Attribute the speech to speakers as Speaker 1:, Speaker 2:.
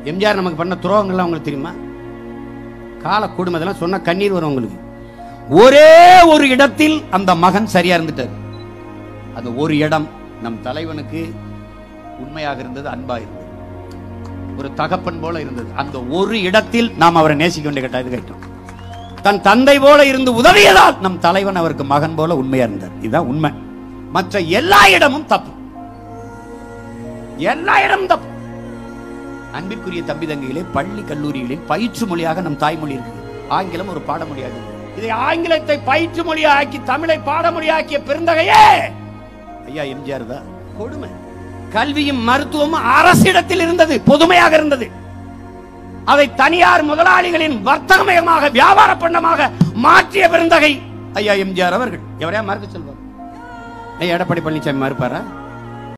Speaker 1: எம்ஜிஆர் நமக்கு பண்ண துரோகங்கள்லாம் உங்களுக்கு தெரியுமா கால கொடுமை இதெல்லாம் சொன்னா கண்ணீர் வரும் உங்களுக்கு ஒரே ஒரு இடத்தில் அந்த மகன் சரியா இருந்துட்டார் அந்த ஒரு இடம் நம் தலைவனுக்கு உண்மையாக இருந்தது அன்பா இருந்தது ஒரு தகப்பன் போல இருந்தது அந்த ஒரு இடத்தில் நாம் அவரை நேசிக்க வேண்டிய கட்டாயத்து கேட்டோம் தன் தந்தை போல இருந்து உதவியதால் நம் தலைவன் அவருக்கு மகன் போல உண்மையா இருந்தார் இதுதான் உண்மை மற்ற எல்லா இடமும் தப்பு எல்லா இடமும் தப்பு அன்பிற்குரிய தம்பி தங்கைகளே பள்ளி கல்லூரிகளில் பயிற்று மொழியாக நம் தாய்மொழி இருக்கு ஆங்கிலம் ஒரு பாடமொழியாக இருக்கு இதை ஆங்கிலத்தை பயிற்று மொழியாக்கி தமிழை பாடமொழியாக்கிய பெருந்தகையே ஐயா எம்ஜிஆர் தான் கொடுமை கல்வியும் மருத்துவமும் அரசிடத்தில் இருந்தது பொதுமையாக இருந்தது அதை தனியார் முதலாளிகளின் வர்த்தகமயமாக வியாபார பண்ணமாக மாற்றிய பெருந்தகை ஐயா எம்ஜிஆர் அவர்கள் எவரையா மறுக்க சொல்வார் ஐயா எடப்பாடி பழனிசாமி மறுப்பாரா